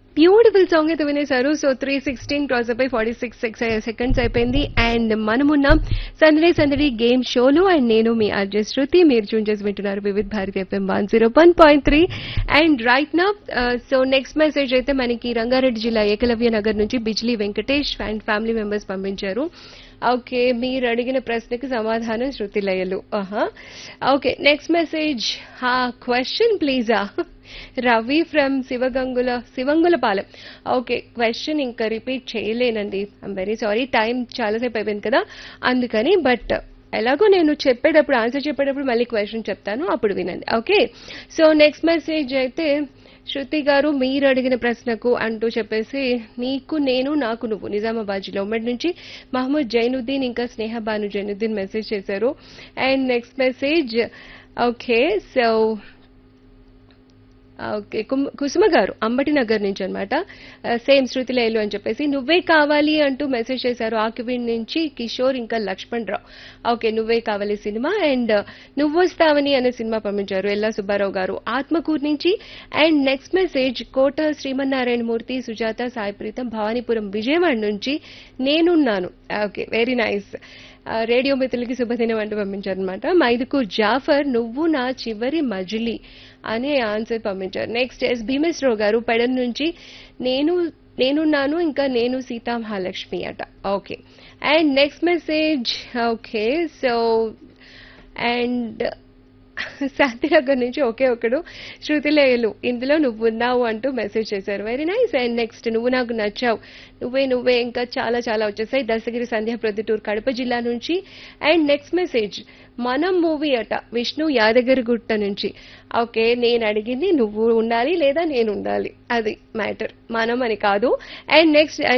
beautiful song అయితే వినేశారు so three sixteen cross అయిపోయి ఫార్టీ సిక్స్ సెకండ్స్ అయిపోయింది అండ్ మనమున్నాం సందడి సందడి గేమ్ షోలో అండ్ నేను మీ అర్జయ్ శృతి మీరు చూన్ చేసి వింటున్నారు Vividh Bharati FM one zero one point three and right నా సో నెక్స్ట్ మెసేజ్ అయితే మనకి రంగారెడ్డి జిల్లా ఏకలవ్య నగర్ నుంచి Bijli Venkatesh and family members పంపించారు ఓకే మీరు అడిగిన ప్రశ్నకి సమాధానం శృతి లయలు ఆహా ఓకే నెక్స్ట్ మెసేజ్ హా క్వశ్చన్ ప్లీజా Ravi from Sivagangula Sivangulapalem okay question ఇంకా రిపీట్ చేయలేనండి ఐమ్ వెరీ సారీ టైం చాలాసేపు అయిపోయింది కదా అందుకని బట్ ఎలాగో నేను చెప్పేటప్పుడు ఆన్సర్ చెప్పేటప్పుడు మళ్ళీ క్వశ్చన్ చెప్తాను అప్పుడు వినండి ఓకే సో నెక్స్ట్ మెసేజ్ అయితే శృతి గారు మీరు అడిగిన ప్రశ్నకు అంటూ చెప్పేసి నీకు నేను నాకు నువ్వు నిజామాబాద్ జిల్లా ఉమ్మడి నుంచి మహమ్మద్ జైనుద్దీన్ ఇంకా స్నేహ బాను జైనుద్దీన్ మెసేజ్ చేశారు and next message okay so okay కుమ్- కుసుమ గారు అంబటి నగర్ నుంచి అనమాట సేమ్ శృతి లేలు అని చెప్పేసి నువ్వే కావాలి అంటూ మెసేజ్ చేశారు ఆకివీడ్ నుంచి కిషోర్ ఇంకా లక్ష్మణ్ రావు ఓకే నువ్వే కావాలి సినిమా అండ్ నువ్వు వస్తావని అనే సినిమా పంపించారు ఎల్లా సుబ్బారావు గారు ఆత్మకూరు నుంచి and next message Kota Srimannarayana Murthy Sujatha Sai Preetham Bhavanipuram Vijayawada నుంచి నేనున్నాను ఓకే వెరీ నైస్ ఆ, రేడియో మిత్రులకి శుభదినం అంటూ పంపించారు అనమాట మైదుకూర్ జాఫర్ నువ్వు నా చివరి మజిలీ అనే ఆన్సర్ పంపించారు నెక్స్ట్ ఎస్ భీమేశ్వరరావు గారు పెడన్ నుంచి నేను నేనున్నాను ఇంకా నేను సీతా మహాలక్ష్మి అట okay and next message okay so and Shantinagar నుంచి ఒకే ఒకడు శృతిలేయులు ఇందులో నువ్వు ఉన్నావు అంటూ మెసేజ్ చేశారు వెరీ నైస్ అండ్ నెక్స్ట్ నువ్వు నాకు నచ్చావు నువ్వే నువ్వే ఇంకా చాలా చాలా వచ్చేసాయి దశగిరి సంధ్య ప్రొద్దుటూరు కడప జిల్లా నుంచి అండ్ నెక్స్ట్ మెసేజ్ మనం మూవీ అట విష్ణు యాదగిరిగుట్ట నుంచి ఓకే నేను అడిగింది నువ్వు ఉండాలి లేదా నేను ఉండాలి అది మ్యాటర్ మనం అని కాదు అండ్ నెక్స్ట్